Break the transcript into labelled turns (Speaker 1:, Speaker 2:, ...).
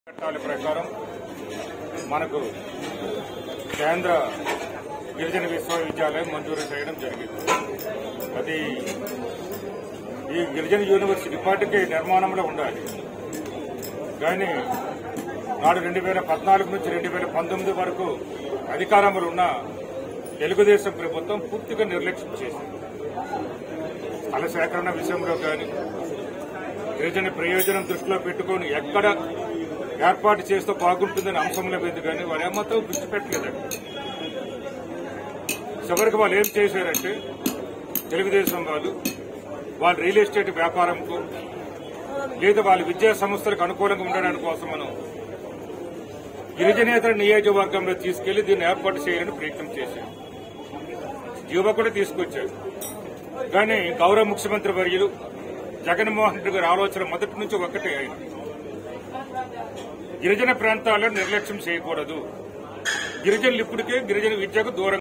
Speaker 1: చట్టాల ప్రకారం మనకు కేంద్ర గిరిజన విశ్వవిద్యాలయం మంజూరు చేయడం జరిగింది అది ఈ గిరిజన యూనివర్సిటీ ఇప్పటికే నిర్మాణంలో ఉండాలి కానీ నాడు రెండు వేల పద్నాలుగు నుంచి రెండు వేల పంతొమ్మిది వరకు అధికారంలో ఉన్న తెలుగుదేశం ప్రభుత్వం పూర్తిగా నిర్లక్ష్యం చేసింది స్థల సేకరణ విషయంలో కానీ గిరిజన ప్రయోజనం దృష్టిలో పెట్టుకొని ఎక్కడ ఏర్పాటు చేస్తే బాగుంటుందని అంశంలో మీద కానీ వారు ఏమాత్రం దృష్టి పెట్టలేదండి చివరికి వాళ్ళు ఏం చేశారంటే తెలుగుదేశం వాళ్ళు వాళ్ళ రియల్ ఎస్టేట్ వ్యాపారంకు లేదా వాళ్ళ విద్యా సంస్థలకు అనుకూలంగా ఉండడానికి కోసం మనం గిరిజనేతర నియోజకవర్గంలో తీసుకెళ్లి దీన్ని ఏర్పాటు చేయాలని ప్రయత్నం చేశారు జీవో కూడా తీసుకొచ్చారు కానీ గౌరవ ముఖ్యమంత్రి వర్యులు జగన్మోహన్ రెడ్డి గారి ఆలోచన మొదటి నుంచి ఒక్కటే అయింది గిరిజన ప్రాంతాల్లో నిర్లక్ష్యం చేయకూడదు గిరిజనులు ఇప్పటికే గిరిజన విద్యకు దూరం